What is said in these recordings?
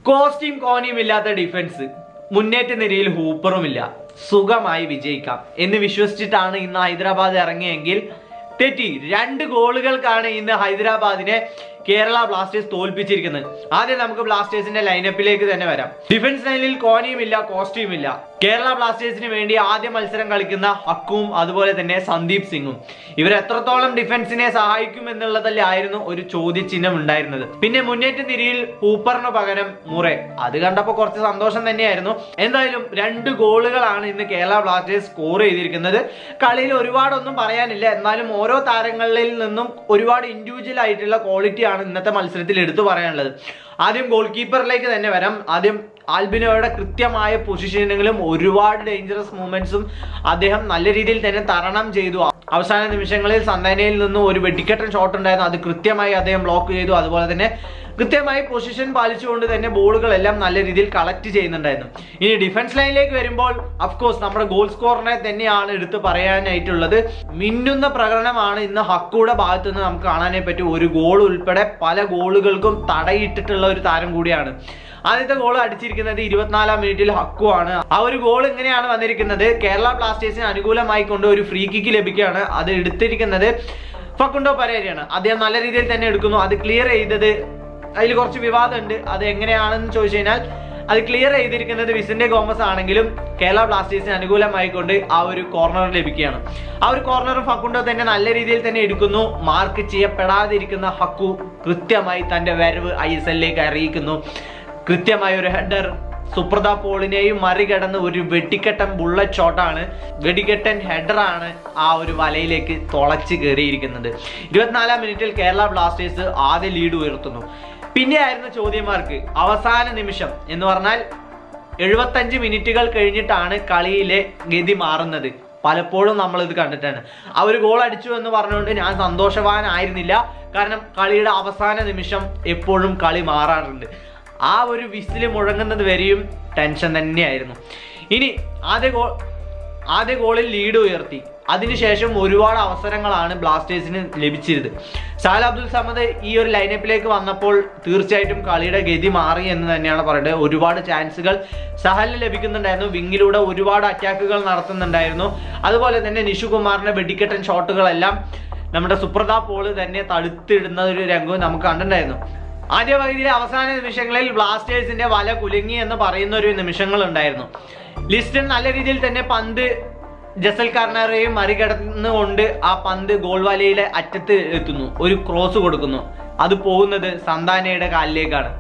costume കോണിയും ഇല്ലാത്ത defence മുന്നേറ്റ നിരയിൽ ഹൂപ്പറുമില്ല സുഖമായി വിജയിക്കാം എന്ന് വിശ്വസിച്ചിട്ടാണ് ഇന്ന് ഹൈദരാബാദ് ഇറങ്ങിയെങ്കിൽ തെറ്റി രണ്ട് ഗോളുകൾക്കാണ് ഇന്ന് ഹൈദരാബാദിനെ കേരള ബ്ലാസ്റ്റേഴ്സ് തോൽപ്പിച്ചിരിക്കുന്നത് ആദ്യം നമുക്ക് ബ്ലാസ്റ്റേഴ്സിന്റെ ലൈനപ്പിലേക്ക് തന്നെ വരാം ഡിഫൻസ് ലൈനിൽ കോനിയും ഇല്ല കോസ്റ്റ്യൂം ഇല്ല കേരള ബ്ലാസ്റ്റേഴ്സിന് വേണ്ടി ആദ്യ മത്സരം കളിക്കുന്ന ഹക്കും അതുപോലെ തന്നെ സന്ദീപ് സിംഗും ഇവർ എത്രത്തോളം ഡിഫൻസിനെ സഹായിക്കും എന്നുള്ളതല്ലേ ആയിരുന്നു ഒരു ചോദ്യചിഹ്നം ഉണ്ടായിരുന്നത് പിന്നെ മുന്നേറ്റ നിരയിൽ ഹൂപ്പറിന് പകരം മുറേ അത് കണ്ടപ്പോൾ കുറച്ച് സന്തോഷം തന്നെയായിരുന്നു എന്തായാലും രണ്ട് ഗോളുകളാണ് ഇന്ന് കേരള ബ്ലാസ്റ്റേഴ്സ് സ്കോർ ചെയ്തിരിക്കുന്നത് കളിയിൽ ഒരുപാടൊന്നും പറയാനില്ല എന്നാലും ഓരോ താരങ്ങളിൽ നിന്നും ഒരുപാട് ഇൻഡിവിജ്വൽ ആയിട്ടുള്ള ക്വാളിറ്റിയാണ് ഇന്നത്തെ മത്സരത്തിൽ എടുത്തു പറയാനുള്ളത് ആദ്യം ഗോൾ കീപ്പറിലേക്ക് തന്നെ വരാം ആദ്യം ആൽബിനോയുടെ കൃത്യമായ പൊസിഷനിങ്ങിലും ഒരുപാട് ഡേഞ്ചറസ് മൂവ്മെന്റ്സും അദ്ദേഹം നല്ല രീതിയിൽ തന്നെ തരണം ചെയ്തു അവസാന നിമിഷങ്ങളിൽ സന്താനയിൽ നിന്നും ഒരു വെടിക്കെട്ടൻ ഷോട്ട് ഉണ്ടായിരുന്നു അത് കൃത്യമായി അദ്ദേഹം ബ്ലോക്ക് ചെയ്തു അതുപോലെ തന്നെ കൃത്യമായി പൊസിഷൻ പാലിച്ചുകൊണ്ട് തന്നെ ബോളുകളെല്ലാം നല്ല രീതിയിൽ കളക്ട് ചെയ്യുന്നുണ്ടായിരുന്നു ഇനി ഡിഫൻസ് ലൈനിലേക്ക് വരുമ്പോൾ അഫ്കോഴ്സ് നമ്മുടെ ഗോൾ സ്കോറിനെ തന്നെയാണ് എടുത്ത് പറയാനായിട്ടുള്ളത് മിന്നുന്ന പ്രകടനമാണ് ഇന്ന് ഹക്കുയുടെ ഭാഗത്ത് നിന്ന് നമുക്ക് കാണാനേ പറ്റും ഒരു ഗോൾ ഉൾപ്പെടെ പല ഗോളുകൾക്കും തടയിട്ടിട്ടുള്ള ഒരു താരം കൂടിയാണ് ആദ്യത്തെ ഗോൾ അടിച്ചിരിക്കുന്നത് ഇരുപത്തിനാലാം മിനിറ്റിൽ ഹക്കു ആണ് ആ ഒരു ഗോൾ ഇങ്ങനെയാണ് വന്നിരിക്കുന്നത് കേരള ബ്ലാസ്റ്റേഴ്സിന് അനുകൂലമായി കൊണ്ട് ഒരു ഫ്രീ കിക്ക് ലഭിക്കുകയാണ് അത് എടുത്തിരിക്കുന്നത് ഫക്കുണ്ടോ പരേരയാണ് അദ്ദേഹം നല്ല രീതിയിൽ തന്നെ എടുക്കുന്നു അത് ക്ലിയർ ചെയ്തത് അതിൽ കുറച്ച് വിവാദമുണ്ട് അത് എങ്ങനെയാണെന്ന് ചോദിച്ചു കഴിഞ്ഞാൽ അത് ക്ലിയർ ചെയ്തിരിക്കുന്നത് വിസിന്റെ ഗോമസ് ആണെങ്കിലും കേരള ബ്ലാസ്റ്റേഴ്സിന് അനുകൂലമായിക്കൊണ്ട് ആ ഒരു കോർണർ ലഭിക്കുകയാണ് ആ ഒരു കോർണറും ഫക്കുണ്ടോ തന്നെ നല്ല രീതിയിൽ തന്നെ എടുക്കുന്നു മാർക്ക് ചെയ്യപ്പെടാതിരിക്കുന്ന ഹക്കു കൃത്യമായി തന്റെ വരവ് ഐ എസ് എല്ലിലേക്ക് അറിയിക്കുന്നു കൃത്യമായ ഒരു ഹെഡർ സുപ്രത പോളിനെയും മറികടന്ന് ഒരു വെടിക്കെട്ടൻ ബുള്ളറ്റ് ഷോട്ടാണ് വെടിക്കെട്ടൻ ഹെഡറാണ് ആ ഒരു വലയിലേക്ക് തുളച്ച് കയറിയിരിക്കുന്നത് ഇരുപത്തിനാലാം മിനിറ്റിൽ കേരള ബ്ലാസ്റ്റേഴ്സ് ആദ്യ ലീഡ് ഉയർത്തുന്നു പിന്നെയായിരുന്നു ചോദ്യമാർക്ക് അവസാന നിമിഷം എന്ന് പറഞ്ഞാൽ എഴുപത്തഞ്ച് മിനിറ്റുകൾ കഴിഞ്ഞിട്ടാണ് കളിയിലെ ഗതി മാറുന്നത് പലപ്പോഴും നമ്മൾ ഇത് കണ്ടിട്ടാണ് ആ ഒരു ഗോൾ അടിച്ചു എന്ന് പറഞ്ഞുകൊണ്ട് ഞാൻ സന്തോഷവാനായിരുന്നില്ല കാരണം കളിയുടെ അവസാന നിമിഷം എപ്പോഴും കളി മാറാറുണ്ട് ആ ഒരു വിസിൽ മുഴങ്ങുന്നത് വരെയും ടെൻഷൻ തന്നെയായിരുന്നു ഇനി ആദ്യ ഗോൾ ആദ്യ ഗോളിൽ ലീഡ് ഉയർത്തി അതിനുശേഷം ഒരുപാട് അവസരങ്ങളാണ് ബ്ലാസ്റ്റേഴ്സിന് ലഭിച്ചിരുന്നത് സാൽ അബ്ദുൽ സമദ് ഈ ഒരു ലൈനപ്പിലേക്ക് വന്നപ്പോൾ തീർച്ചയായിട്ടും കളിയുടെ ഗതി മാറി എന്ന് തന്നെയാണ് പറയുന്നത് ഒരുപാട് ചാൻസുകൾ സഹലിന് ലഭിക്കുന്നുണ്ടായിരുന്നു വിങ്ങിലൂടെ ഒരുപാട് അറ്റാക്കുകൾ നടത്തുന്നുണ്ടായിരുന്നു അതുപോലെ തന്നെ നിഷുകുമാറിന്റെ വെടിക്കെട്ടൻ ഷോട്ടുകളെല്ലാം നമ്മുടെ സുപ്രതാ പോള് തന്നെ തടുത്തിടുന്ന ഒരു രംഗവും നമുക്ക് കണ്ടിട്ടുണ്ടായിരുന്നു ആദ്യ പകുതിയിലെ അവസാന നിമിഷങ്ങളിൽ ബ്ലാസ്റ്റേഴ്സിന്റെ വല കുലുങ്ങി എന്ന് പറയുന്ന ഒരു നിമിഷങ്ങൾ ഉണ്ടായിരുന്നു ലിസ്റ്റൺ നല്ല രീതിയിൽ തന്നെ പന്ത് ജസൽ കർണറെയും മറികടന്നുകൊണ്ട് ആ പന്ത് ഗോൾ വലയിലെ അറ്റത്ത് എത്തുന്നു ഒരു ക്രോസ് കൊടുക്കുന്നു അത് പോകുന്നത് സന്താനയുടെ കാലിലേക്കാണ്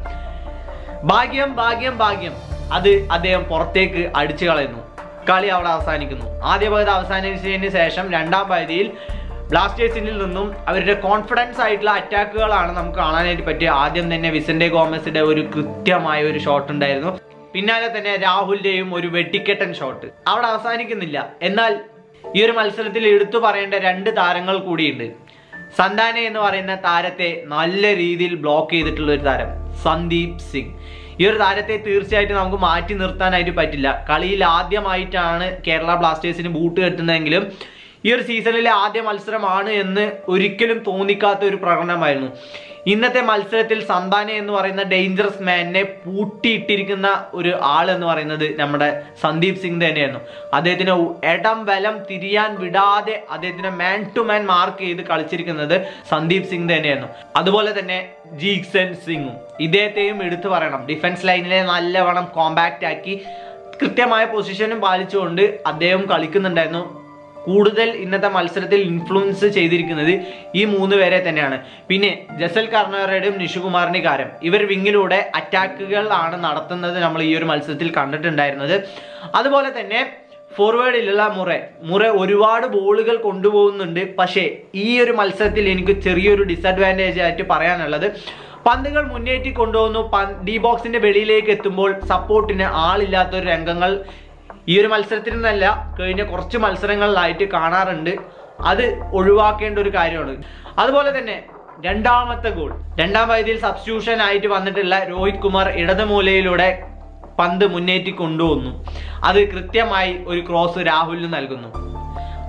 ഭാഗ്യം ഭാഗ്യം ഭാഗ്യം അത് അദ്ദേഹം പുറത്തേക്ക് അടിച്ചു കളയുന്നു കളി അവിടെ അവസാനിക്കുന്നു ആദ്യ പകുതി അവസാനിച്ചതിന് ശേഷം രണ്ടാം പകുതിയിൽ ബ്ലാസ്റ്റേഴ്സിൽ നിന്നും അവരുടെ കോൺഫിഡൻസ് ആയിട്ടുള്ള അറ്റാക്കുകളാണ് നമുക്ക് കാണാനായിട്ട് പറ്റിയ ആദ്യം തന്നെ വിസന്റെ ഗോമസിന്റെ ഒരു കൃത്യമായ ഒരു ഷോട്ട് ഉണ്ടായിരുന്നു പിന്നാലെ തന്നെ രാഹുലിന്റെയും ഒരു വെട്ടിക്കെട്ടൻ ഷോട്ട് അവിടെ അവസാനിക്കുന്നില്ല എന്നാൽ ഈ ഒരു മത്സരത്തിൽ എടുത്തു പറയേണ്ട രണ്ട് താരങ്ങൾ കൂടിയുണ്ട് സന്താന എന്ന് പറയുന്ന താരത്തെ നല്ല രീതിയിൽ ബ്ലോക്ക് ചെയ്തിട്ടുള്ള ഒരു താരം സന്ദീപ് സിംഗ് ഈ ഒരു താരത്തെ തീർച്ചയായിട്ടും നമുക്ക് മാറ്റി നിർത്താനായിട്ട് പറ്റില്ല കളിയിൽ ആദ്യമായിട്ടാണ് കേരള ബ്ലാസ്റ്റേഴ്സിന് ബൂട്ട് കെട്ടുന്നതെങ്കിലും ഈ ഒരു സീസണിലെ ആദ്യ മത്സരമാണ് എന്ന് ഒരിക്കലും തോന്നിക്കാത്ത ഒരു പ്രകടനമായിരുന്നു ഇന്നത്തെ മത്സരത്തിൽ സന്താന എന്ന് പറയുന്ന ഡേഞ്ചറസ് മാനിനെ പൂട്ടിയിട്ടിരിക്കുന്ന ഒരു ആൾ എന്ന് പറയുന്നത് നമ്മുടെ സന്ദീപ് സിംഗ് തന്നെയായിരുന്നു അദ്ദേഹത്തിന് ഇടം വലം തിരിയാൻ വിടാതെ അദ്ദേഹത്തിന് മാൻ ടു മാൻ മാർക്ക് ചെയ്ത് കളിച്ചിരിക്കുന്നത് സന്ദീപ് സിംഗ് തന്നെയായിരുന്നു അതുപോലെ തന്നെ ജീക്സൺ സിംഗും ഇദ്ദേഹത്തെയും എടുത്തു പറയണം ഡിഫൻസ് ലൈനിലെ നല്ലവണ്ണം കോമ്പാക്റ്റ് ആക്കി കൃത്യമായ പൊസിഷനും പാലിച്ചുകൊണ്ട് അദ്ദേഹം കളിക്കുന്നുണ്ടായിരുന്നു കൂടുതൽ ഇന്നത്തെ മത്സരത്തിൽ ഇൻഫ്ലുവൻസ് ചെയ്തിരിക്കുന്നത് ഈ മൂന്ന് പേരെ തന്നെയാണ് പിന്നെ ജസൽ കർണറയുടെയും നിഷുകുമാറിന്റെ കാര്യം ഇവർ വിങ്ങിലൂടെ അറ്റാക്കുകൾ ആണ് നടത്തുന്നത് നമ്മൾ ഈ ഒരു മത്സരത്തിൽ കണ്ടിട്ടുണ്ടായിരുന്നത് അതുപോലെ തന്നെ ഫോർവേഡിലുള്ള മുറ മുറ ഒരുപാട് ബോളുകൾ കൊണ്ടുപോകുന്നുണ്ട് പക്ഷേ ഈ ഒരു മത്സരത്തിൽ എനിക്ക് ചെറിയൊരു ഡിസഡ്വാൻറ്റേജ് ആയിട്ട് പറയാനുള്ളത് പന്തുകൾ മുന്നേറ്റി കൊണ്ടുപോകുന്നു ഡി ബോക്സിന്റെ വെളിയിലേക്ക് എത്തുമ്പോൾ സപ്പോർട്ടിന് ആളില്ലാത്ത ഒരു രംഗങ്ങൾ ഈ ഒരു മത്സരത്തിൽ നിന്നല്ല കഴിഞ്ഞ കുറച്ച് മത്സരങ്ങളിലായിട്ട് കാണാറുണ്ട് അത് ഒഴിവാക്കേണ്ട ഒരു കാര്യമാണ് അതുപോലെ തന്നെ രണ്ടാമത്തെ ഗോൾ രണ്ടാം പകുതിയിൽ സബ്സ്റ്റിറ്റ്യൂഷൻ ആയിട്ട് വന്നിട്ടുള്ള രോഹിത് കുമാർ ഇടതുമൂലയിലൂടെ പന്ത് മുന്നേറ്റി കൊണ്ടുവന്നു അത് കൃത്യമായി ഒരു ക്രോസ് രാഹുലിന് നൽകുന്നു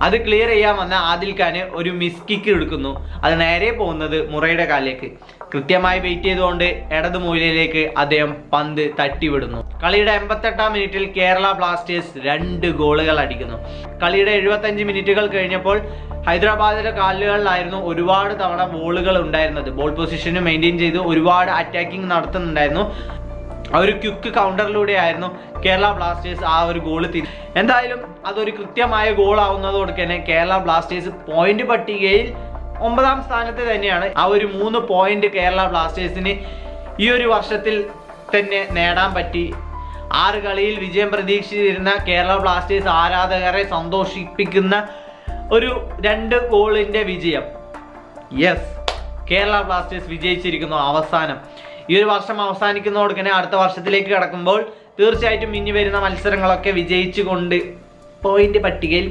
അത് ക്ലിയർ ചെയ്യാൻ വന്ന ആദിൽ ഖാന് ഒരു മിസ് കിക്ക് എടുക്കുന്നു അത് നേരെ പോകുന്നത് മുറയുടെ കാലിലേക്ക് കൃത്യമായി വെയിറ്റ് ചെയ്തുകൊണ്ട് ഇടത് മൂലയിലേക്ക് അദ്ദേഹം പന്ത് തട്ടിവിടുന്നു കളിയുടെ എൺപത്തെട്ടാം മിനിറ്റിൽ കേരള ബ്ലാസ്റ്റേഴ്സ് രണ്ട് ഗോളുകൾ അടിക്കുന്നു കളിയുടെ എഴുപത്തഞ്ച് മിനിറ്റുകൾ കഴിഞ്ഞപ്പോൾ ഹൈദരാബാദിന്റെ കാലുകളിലായിരുന്നു ഒരുപാട് തവണ ബോളുകൾ ഉണ്ടായിരുന്നത് ബോൾ പൊസിഷന് മെയിൻറ്റെയിൻ ചെയ്ത് ഒരുപാട് അറ്റാക്കിംഗ് നടത്തുന്നുണ്ടായിരുന്നു ആ ഒരു ക്വിക്ക് കൗണ്ടറിലൂടെ ആയിരുന്നു കേരള ബ്ലാസ്റ്റേഴ്സ് ആ ഒരു ഗോൾ തിരി എന്തായാലും അതൊരു കൃത്യമായ ഗോൾ ആവുന്നതോടെ തന്നെ കേരള ബ്ലാസ്റ്റേഴ്സ് പോയിന്റ് പട്ടികയിൽ ഒമ്പതാം സ്ഥാനത്ത് തന്നെയാണ് ആ ഒരു മൂന്ന് പോയിന്റ് കേരള ബ്ലാസ്റ്റേഴ്സിന് ഈ ഒരു വർഷത്തിൽ തന്നെ നേടാൻ പറ്റി ആറ് കളിയിൽ വിജയം പ്രതീക്ഷിച്ചിരുന്ന കേരള ബ്ലാസ്റ്റേഴ്സ് ആരാധകരെ സന്തോഷിപ്പിക്കുന്ന ഒരു രണ്ട് ഗോളിന്റെ വിജയം യെസ് കേരള ബ്ലാസ്റ്റേഴ്സ് വിജയിച്ചിരിക്കുന്നു അവസാനം ഈ ഒരു വർഷം അവസാനിക്കുന്നതോടെ തന്നെ അടുത്ത വർഷത്തിലേക്ക് കടക്കുമ്പോൾ തീർച്ചയായിട്ടും ഇനി വരുന്ന മത്സരങ്ങളൊക്കെ വിജയിച്ചുകൊണ്ട് പോയിന്റ് പട്ടികയിൽ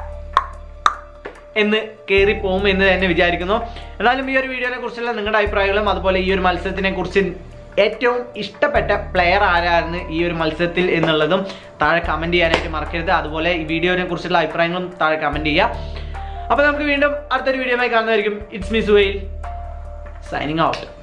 എന്ന് കയറി പോകും എന്ന് തന്നെ വിചാരിക്കുന്നു എന്നാലും ഈ ഒരു വീഡിയോനെ കുറിച്ചുള്ള നിങ്ങളുടെ അഭിപ്രായങ്ങളും അതുപോലെ ഈ ഒരു മത്സരത്തിനെ കുറിച്ച് ഏറ്റവും ഇഷ്ടപ്പെട്ട പ്ലെയർ ആരായിരുന്നു ഈ ഒരു മത്സരത്തിൽ എന്നുള്ളതും താഴെ കമന്റ് ചെയ്യാനായിട്ട് മറക്കരുത് അതുപോലെ ഈ വീഡിയോനെ കുറിച്ചുള്ള അഭിപ്രായങ്ങളും താഴെ കമന്റ് ചെയ്യുക അപ്പോൾ നമുക്ക് വീണ്ടും അടുത്തൊരു വീഡിയോയുമായി കാണുന്നതായിരിക്കും it's me Suhail signing out